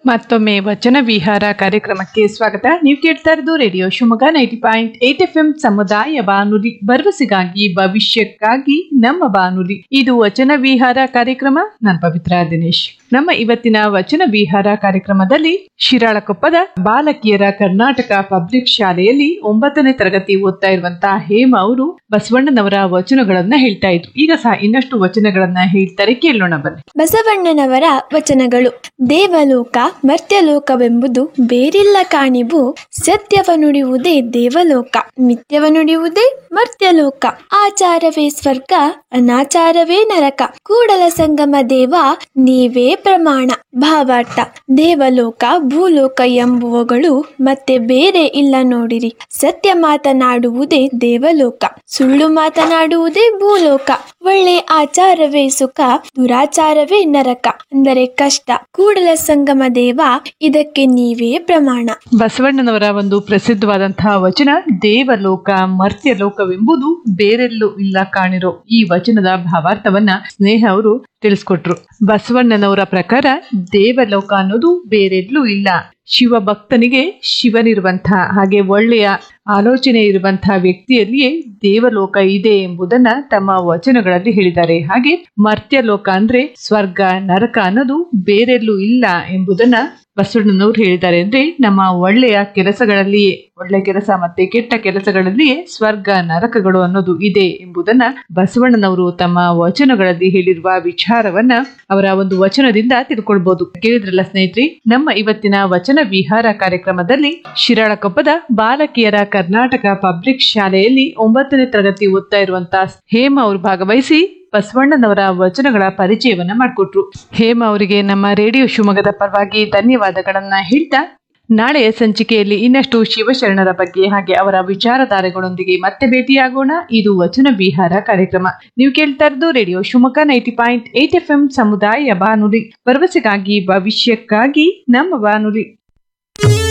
ಮತ್ತೊಮ್ಮೆ ವಚನ ವಿಹಾರ ಕಾರ್ಯಕ್ರಮಕ್ಕೆ ಸ್ವಾಗತ ನೀವು ಕೇಳ್ತಾ ಇರೋದು radio Shivamogga ninety point eight F M ಸಮುದಾಯ ಬಾನುಲಿ ಭರವಸೆಗಾಗಿ ಭವಿಷ್ಯಕ್ಕಾಗಿ ನಮ್ಮ ಬಾನುಲಿ ಇದು ವಚನ ವಿಹಾರ ಕಾರ್ಯಕ್ರಮ ನಾನು ಪವಿತ್ರ ದಿನೇಶ್ ನಮ್ಮ ಇವತ್ತಿನ ವಚನ ವಿಹಾರ ಕಾರ್ಯಕ್ರಮದಲ್ಲಿ ಶಿರಾಳಕೊಪ್ಪದ ಬಾಲಕಿಯರ ಕರ್ನಾಟಕ ಪಬ್ಲಿಕ್ ಶಾಲೆಯಲ್ಲಿ ಒಂಬತ್ತನೇ ತರಗತಿ ಓದ್ತಾ ಇರುವಂತಹ ಹೇಮ ಅವರು ಬಸವಣ್ಣನವರ ವಚನಗಳನ್ನ ಹೇಳ್ತಾ ಇದ್ರು ಈಗ ಸಹ ಇನ್ನಷ್ಟು ವಚನಗಳನ್ನ ಹೇಳ್ತಾರೆ ಕೇಳೋಣ ಬನ್ನಿ ಬಸವಣ್ಣನವರ ವಚನಗಳು ದೇವಲೋಕ ಮರ್ತ್ಯಲೋಕವೆಂಬುದು ಬೇರಿಲ್ಲ ಕಾಣಿವು ಸತ್ಯವ ನುಡಿಯುವುದೇ ದೇವಲೋಕ ಮಿಥ್ಯವ ನುಡಿಯುವುದೇ ಮರ್ತ್ಯಲೋಕ ಆಚಾರವೇ ಸ್ವರ್ಗ ಅನಾಚಾರವೇ ನರಕ ಕೂಡಲ ಸಂಗಮ ದೇವ ನೀವೇ ಪ್ರಮಾಣ ಭಾವಾರ್ಥ ದೇವಲೋಕ ಭೂಲೋಕ ಎಂಬುವಗಳು ಮತ್ತೆ ಬೇರೆ ಇಲ್ಲ ನೋಡಿರಿ ಸತ್ಯ ಮಾತನಾಡುವುದೇ ದೇವಲೋಕ ಸುಳ್ಳು ಮಾತನಾಡುವುದೇ ಭೂಲೋಕ ಒಳ್ಳೆ ಆಚಾರವೇ ಸುಖ ದುರಾಚಾರವೇ ನರಕ ಅಂದರೆ ಕಷ್ಟ ಕೂಡಲ ಸಂಗಮ ದೇವ ಇದಕ್ಕೆ ನೀವೇ ಪ್ರಮಾಣ ಬಸವಣ್ಣನವರ ಒಂದು ಪ್ರಸಿದ್ಧವಾದಂತಹ ವಚನ ದೇವಲೋಕ ಮರ್ತ್ಯಲೋಕವೆಂಬುದು ಬೇರೆಲ್ಲೂ ಇಲ್ಲ ಕಾಣಿರೋ ಈ ವಚನದ ಭಾವಾರ್ಥವನ್ನ ಸ್ನೇಹ ಅವರು ತಿಳಿಸ್ಕೊಟ್ರು ಬಸವಣ್ಣನವರ ಪ್ರಕಾರ ದೇವಲೋಕ ಅನ್ನೋದು ಬೇರೆಲ್ಲೂ ಇಲ್ಲ ಶಿವ ಭಕ್ತನಿಗೆ ಶಿವನಿರುವಂತಹ ಹಾಗೆ ಒಳ್ಳೆಯ ಆಲೋಚನೆ ಇರುವಂತಹ ವ್ಯಕ್ತಿಯಲ್ಲಿಯೇ ದೇವಲೋಕ ಇದೆ ಎಂಬುದನ್ನ ತಮ್ಮ ವಚನಗಳಲ್ಲಿ ಹೇಳಿದ್ದಾರೆ ಹಾಗೆ ಮರ್ತ್ಯಲೋಕ ಅಂದ್ರೆ ಸ್ವರ್ಗ ನರಕ ಅನ್ನೋದು ಬೇರೆಲ್ಲೂ ಇಲ್ಲ ಎಂಬುದನ್ನ ಬಸವಣ್ಣನವರು ಹೇಳಿದ್ದಾರೆ ಅಂದ್ರೆ ನಮ್ಮ ಒಳ್ಳೆಯ ಕೆಲಸಗಳಲ್ಲಿಯೇ ಒಳ್ಳೆ ಕೆಲಸ ಮತ್ತೆ ಕೆಟ್ಟ ಕೆಲಸಗಳಲ್ಲಿಯೇ ಸ್ವರ್ಗ ನರಕಗಳು ಅನ್ನೋದು ಇದೆ ಎಂಬುದನ್ನ ಬಸವಣ್ಣನವರು ತಮ್ಮ ವಚನಗಳಲ್ಲಿ ಹೇಳಿರುವ ವಿಚಾರವನ್ನ ಅವರ ಒಂದು ವಚನದಿಂದ ತಿಳ್ಕೊಳ್ಬಹುದು ಕೇಳಿದ್ರಲ್ಲ ಸ್ನೇಹಿತರೆ ನಮ್ಮ ಇವತ್ತಿನ ವಚನ ವಿಹಾರ ಕಾರ್ಯಕ್ರಮದಲ್ಲಿ ಶಿರಾಳಕೊಪ್ಪದ ಬಾಲಕಿಯರ ಕರ್ನಾಟಕ ಪಬ್ಲಿಕ್ ಶಾಲೆಯಲ್ಲಿ ಒಂಬತ್ತನೇ ತರಗತಿ ಓದ್ತಾ ಇರುವಂತಹ ಹೇಮ ಅವರು ಭಾಗವಹಿಸಿ ಬಸವಣ್ಣನವರ ವಚನಗಳ ಪರಿಚಯವನ್ನ ಮಾಡಿಕೊಟ್ರು ಹೇಮ ಅವರಿಗೆ ನಮ್ಮ ರೇಡಿಯೋ ಶಿವಮೊಗ್ಗದ ಪರವಾಗಿ ಧನ್ಯವಾದಗಳನ್ನ ಹೇಳ್ತಾ ನಾಳೆಯ ಸಂಚಿಕೆಯಲ್ಲಿ ಇನ್ನಷ್ಟು ಶಿವಶರಣರ ಬಗ್ಗೆ ಹಾಗೆ ಅವರ ವಿಚಾರಧಾರೆಗಳೊಂದಿಗೆ ಮತ್ತೆ ಭೇಟಿಯಾಗೋಣ ಇದು ವಚನ ವಿಹಾರ ಕಾರ್ಯಕ್ರಮ ನೀವು ಕೇಳ್ತಾ ಇರೋದು radio Shivamogga ninety point eight F M ಸಮುದಾಯ ಬಾನುಲಿ ಭರವಸೆಗಾಗಿ ಭವಿಷ್ಯಕ್ಕಾಗಿ ನಮ್ಮ ಬಾನುಲಿ